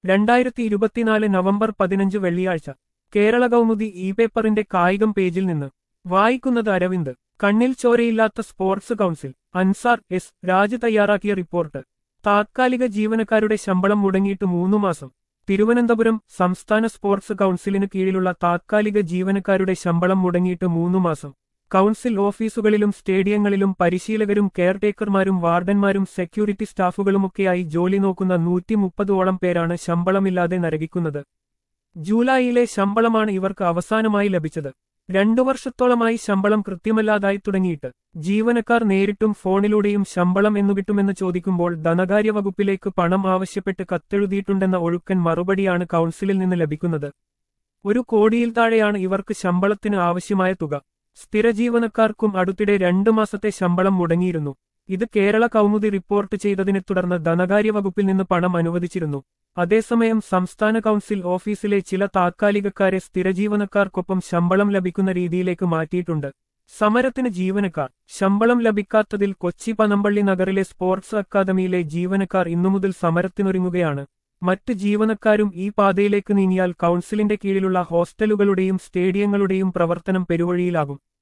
രണ്ടായിരത്തി ഇരുപത്തിനാല് നവംബർ പതിനഞ്ച് വെള്ളിയാഴ്ച കേരള കൗമുദി ഇ പേപ്പറിന്റെ കായികം പേജിൽ നിന്ന് വായിക്കുന്നത് അരവിന്ദ് കണ്ണിൽ ചോരയില്ലാത്ത sports council Ansar S Raj തയ്യാറാക്കിയ റിപ്പോർട്ട് താത്കാലിക ജീവനക്കാരുടെ ശമ്പളം മുടങ്ങിയിട്ട് മൂന്നു മാസം തിരുവനന്തപുരം സംസ്ഥാന സ്പോർട്സ് കൗൺസിലിന് കീഴിലുള്ള താത്കാലിക ജീവനക്കാരുടെ ശമ്പളം മുടങ്ങിയിട്ട് മൂന്നു മാസം കൗൺസിൽ ഓഫീസുകളിലും സ്റ്റേഡിയങ്ങളിലും പരിശീലകരും കെയർടേക്കർമാരും വാർഡന്മാരും സെക്യൂരിറ്റി സ്റ്റാഫുകളുമൊക്കെയായി ജോലി നോക്കുന്ന നൂറ്റി മുപ്പതോളം പേരാണ് ശമ്പളമില്ലാതെ നരകിക്കുന്നത് ജൂലൈയിലെ ശമ്പളമാണ് ഇവർക്ക് അവസാനമായി ലഭിച്ചത് രണ്ടു വർഷത്തോളമായി ശമ്പളം കൃത്യമല്ലാതായി തുടങ്ങിയിട്ട് ജീവനക്കാർ നേരിട്ടും ഫോണിലൂടെയും ശമ്പളം എന്നു കിട്ടുമെന്ന് ചോദിക്കുമ്പോൾ ധനകാര്യ വകുപ്പിലേക്ക് പണം ആവശ്യപ്പെട്ട് കത്തെഴുതിയിട്ടുണ്ടെന്ന ഒഴുക്കൻ മറുപടിയാണ് കൗൺസിലിൽ നിന്ന് ലഭിക്കുന്നത് ഒരു കോടിയിൽ താഴെയാണ് ഇവർക്ക് ശമ്പളത്തിന് ആവശ്യമായ തുക സ്ഥിരജീവനക്കാർക്കും അടുത്തിടെ രണ്ടു മാസത്തെ ശമ്പളം മുടങ്ങിയിരുന്നു ഇത് കേരള കൗമുദി റിപ്പോർട്ട് ചെയ്തതിനെ തുടർന്ന് ധനകാര്യ വകുപ്പിൽ നിന്ന് പണം അനുവദിച്ചിരുന്നു അതേസമയം സംസ്ഥാന കൗൺസിൽ ഓഫീസിലെ ചില താത്കാലികക്കാരെ സ്ഥിരജീവനക്കാർക്കൊപ്പം ശമ്പളം ലഭിക്കുന്ന രീതിയിലേക്ക് മാറ്റിയിട്ടുണ്ട് സമരത്തിന് ജീവനക്കാർ ശമ്പളം ലഭിക്കാത്തതിൽ കൊച്ചി പനമ്പള്ളി നഗറിലെ സ്പോർട്സ് അക്കാദമിയിലെ ജീവനക്കാർ ഇന്നുമുതൽ സമരത്തിനൊരുങ്ങുകയാണ് മറ്റ് ജീവനക്കാരും ഈ പാതയിലേക്ക് നീങ്ങിയാൽ കൗൺസിലിന്റെ കീഴിലുള്ള ഹോസ്റ്റലുകളുടെയും സ്റ്റേഡിയങ്ങളുടെയും പ്രവർത്തനം പെരുവഴിയിലാകും